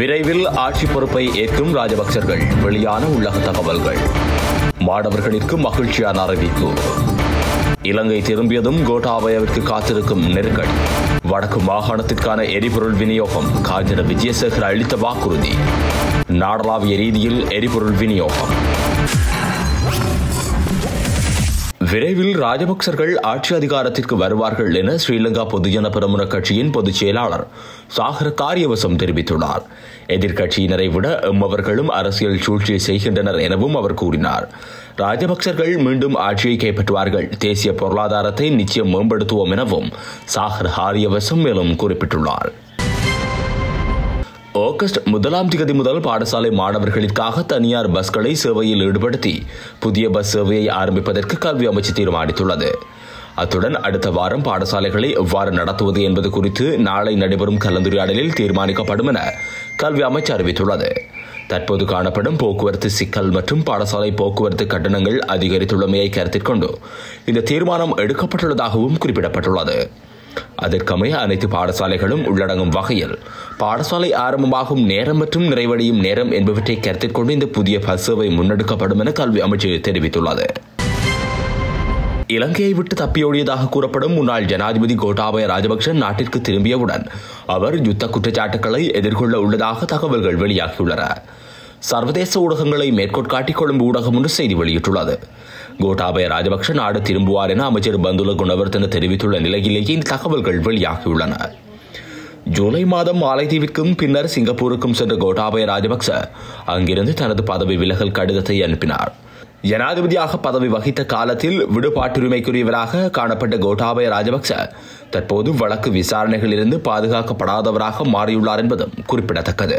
விரைவில் ஆட்சி பொறுப்பை ஏற்கும் ராஜபக்சர்கள் வெளியான உள்ளக தகவல்கள் மாணவர்களிற்கு மகிழ்ச்சியான அறிவிப்பு இலங்கை திரும்பியதும் கோட்டாபயவிற்கு காத்திருக்கும் நெருக்கடி வடக்கு மாகாணத்திற்கான எரிபொருள் விநியோகம் காஞ்சன விஜயசேகர் அளித்த வாக்குறுதி நாடளாவிய ரீதியில் எரிபொருள் விநியோகம் விரைவில் ராஜபக்சர்கள் ஆட்சி அதிகாரத்திற்கு வருவார்கள் என ஸ்ரீலங்கா பொதுஜன பெரமுன கட்சியின் பொதுச் செயலாளர் சாகர காரியவசம் தெரிவித்துள்ளார் எதிர்க்கட்சியினரை விட எம்மவர்களும் அரசியல் சூழ்ச்சி செய்கின்றனர் எனவும் அவர் கூறினார் ராஜபக்சர்கள் மீண்டும் ஆட்சியை கைப்பற்றுவார்கள் தேசிய பொருளாதாரத்தை நிச்சயம் மேம்படுத்துவோம் எனவும் சாகர் ஹாரியவசம் மேலும் குறிப்பிட்டுள்ளார் ஆகஸ்ட் முதலாம் திகதி முதல் பாடசாலை மாணவர்களுக்காக தனியார் பஸ்களை சேவையில் ஈடுபடுத்தி புதிய பஸ் சேவையை ஆரம்பிப்பதற்கு கல்வி அமைச்சு தீர்மானித்துள்ளது அத்துடன் அடுத்த வாரம் பாடசாலைகளை எவ்வாறு நடத்துவது என்பது குறித்து நாளை நடைபெறும் கலந்துரையாடலில் தீர்மானிக்கப்படும் என கல்வி அமைச்சு அறிவித்துள்ளது தற்போது காணப்படும் போக்குவரத்து சிக்கல் மற்றும் பாடசாலை போக்குவரத்து கட்டணங்கள் அதிகரித்துள்ளமையை கருத்தில் கொண்டு இந்த தீர்மானம் எடுக்கப்பட்டுள்ளதாகவும் குறிப்பிடப்பட்டுள்ளது அதற்கமைய அனைத்து பாடசாலைகளும் உள்ளடங்கும் வகையில் பாடசாலை ஆரம்பமாகும் நேரம் மற்றும் நிறைவடையும் நேரம் என்பவற்றை கருத்தில் கொண்டு இந்த புதிய பஸ் சேவை முன்னெடுக்கப்படும் என கல்வி அமைச்சு தெரிவித்துள்ளது இலங்கையை விட்டு தப்பியோடியதாக கூறப்படும் முன்னாள் ஜனாதிபதி கோட்டாபய ராஜபக்ஷ நாட்டிற்கு திரும்பியவுடன் அவர் யுத்த குற்றச்சாட்டுகளை எதிர்கொள்ள உள்ளதாக தகவல்கள் வெளியாகியுள்ளன சர்வதேச ஊடகங்களை மேற்கோட்காட்டி கொழும்பு ஊடகம் ஒன்று செய்தி வெளியிட்டுள்ளது கோட்டாபய ராஜபக்ஷ நாடு திரும்புவார் என அமைச்சர் பந்துல குணவர்த்தன தெரிவித்துள்ள நிலையிலேயே இந்த தகவல்கள் வெளியாகியுள்ளன ஜூலை மாதம் மாலைதீவிற்கும் பின்னர் சிங்கப்பூருக்கும் சென்ற கோட்டாபய ராஜபக்ச அங்கிருந்து தனது பதவி விலகல் கடிதத்தை அனுப்பினார் ஜனாதிபதியாக பதவி வகித்த காலத்தில் விடுபாட்டுரிமைக்குரியவராக காணப்பட்ட கோட்டாபய ராஜபக்ச தற்போது வழக்கு விசாரணைகளிலிருந்து பாதுகாக்கப்படாதவராக மாறியுள்ளார் என்பதும் குறிப்பிடத்தக்கது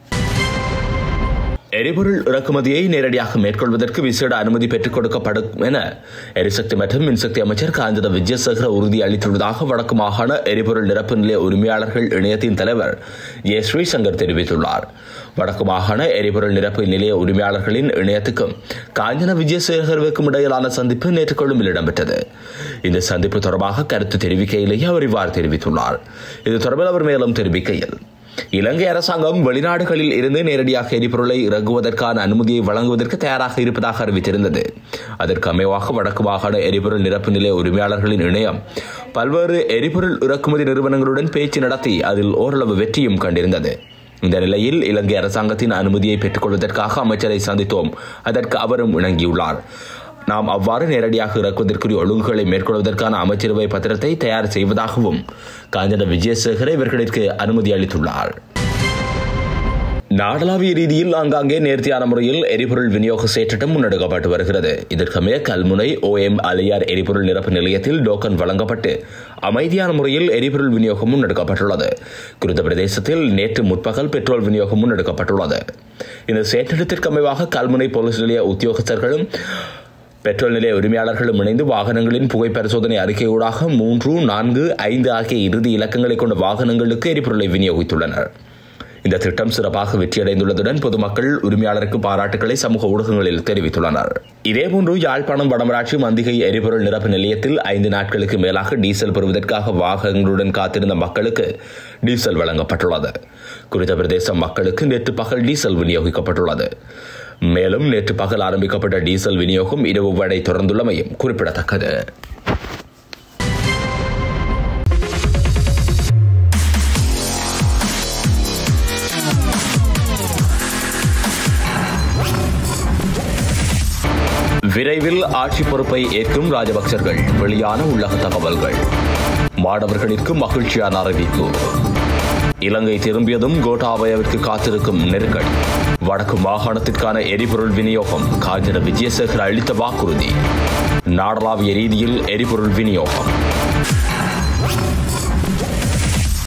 எரிபொருள் இறக்குமதியை நேரடியாக மேற்கொள்வதற்கு விசேட அனுமதி பெற்றுக் கொடுக்கப்படும் என எரிசக்தி மற்றும் மின்சக்தி அமைச்சர் காஞ்சத விஜயசேகர உறுதி அளித்துள்ளதாக வடக்கு மாகாண எரிபொருள் நிரப்பு நிலைய உரிமையாளர்கள் இணையத்தின் தலைவர் ஏ ஸ்ரீசங்கர் தெரிவித்துள்ளார் வடக்கு மாகாண எரிபொருள் நிரப்பு நிலைய உரிமையாளர்களின் இணையத்துக்கும் காஞ்சன விஜயசேகரவுக்கும் இடையிலான சந்திப்பு நேற்று கொழும்பில் இடம்பெற்றது இந்த சந்திப்பு தொடர்பாக கருத்து தெரிவிக்கையிலேயே அவர் இவ்வாறு தெரிவித்துள்ளார் இது தொடர்பில் அவர் மேலும் தெரிவிக்கையில் இலங்கை அரசாங்கம் வெளிநாடுகளில் இருந்து நேரடியாக எரிபொருளை இறங்குவதற்கான அனுமதியை வழங்குவதற்கு தயாராக இருப்பதாக அறிவித்திருந்தது அதற்கு அமைவாக வடக்கு மாகாண எரிபொருள் நிரப்பு நிலைய உரிமையாளர்களின் இணையம் பல்வேறு எரிபொருள் இறக்குமதி நிறுவனங்களுடன் பேச்சு நடத்தி அதில் ஓரளவு வெற்றியும் கண்டிருந்தது இந்த நிலையில் இலங்கை அரசாங்கத்தின் அனுமதியை பெற்றுக்கொள்வதற்காக அமைச்சரை சந்தித்தோம் அதற்கு அவரும் இணங்கியுள்ளார் நாம் அவ்வாறு நேரடியாக இறக்குவதற்குரிய ஒழுங்குகளை மேற்கொள்வதற்கான அமைச்சரவை பத்திரத்தை தயார் செய்வதாகவும் காஞ்சன விஜயசேகர இவர்களுக்கு அனுமதி அளித்துள்ளார் நாடளாவிய ரீதியில் ஆங்காங்கே நேர்த்தியான முறையில் எரிபொருள் விநியோக சேற்றிட்டம் முன்னெடுக்கப்பட்டு வருகிறது இதற்கமைய கல்முனை ஓஎம் அலியார் எரிபொருள் நிரப்பு நிலையத்தில் டோக்கன் வழங்கப்பட்டு அமைதியான முறையில் எரிபொருள் விநியோகம் முன்னெடுக்கப்பட்டுள்ளது குறித்த பிரதேசத்தில் நேற்று முற்பகல் பெட்ரோல் விநியோகம் முன்னெடுக்கப்பட்டுள்ளது இந்த சேற்றிட்டத்திற்கு அமைவாக கல்முனை போலீஸ் நிலைய உத்தியோகஸ்தர்களும் பெட்ரோல் நிலைய உரிமையாளர்களும் இணைந்து வாகனங்களின் புகை பரிசோதனை அறிக்கையூடாக மூன்று நான்கு ஐந்து ஆகிய இறுதி இலக்கங்களை கொண்ட வாகனங்களுக்கு எரிபொருளை விநியோகித்துள்ளனர் இந்த திட்டம் சிறப்பாக வெற்றியடைந்துள்ளதுடன் பொதுமக்கள் உரிமையாளருக்கு பாராட்டுகளை சமூக ஊடகங்களில் தெரிவித்துள்ளனர் இதேபோன்று யாழ்ப்பாணம் வடமராட்சி மந்திகை எரிபொருள் நிரப்பு நிலையத்தில் ஐந்து நாட்களுக்கு மேலாக டீசல் பெறுவதற்காக வாகனங்களுடன் காத்திருந்த மக்களுக்கு டீசல் வழங்கப்பட்டுள்ளது குறித்த பிரதேச மக்களுக்கு நேற்று பகல் டீசல் விநியோகிக்கப்பட்டுள்ளது மேலும் நேற்று பகல் ஆரம்பிக்கப்பட்ட டீசல் விநியோகம் இரவு வரை தொடர்ந்துள்ளமையும் குறிப்பிடத்தக்கது விரைவில் ஆட்சி பொறுப்பை ஏற்கும் ராஜபக்சர்கள் வெளியான உள்ளக தகவல்கள் மாணவர்களிற்கு மகிழ்ச்சியான அறிவிப்பு இலங்கை திரும்பியதும் கோட்டாபயவிற்கு காத்திருக்கும் நெருக்கடி வடக்கு மாகாணத்திற்கான எரிபொருள் விநியோகம் காஞ்சன விஜயசேகர் அளித்த வாக்குறுதி நாடளாவிய ரீதியில் எரிபொருள் விநியோகம்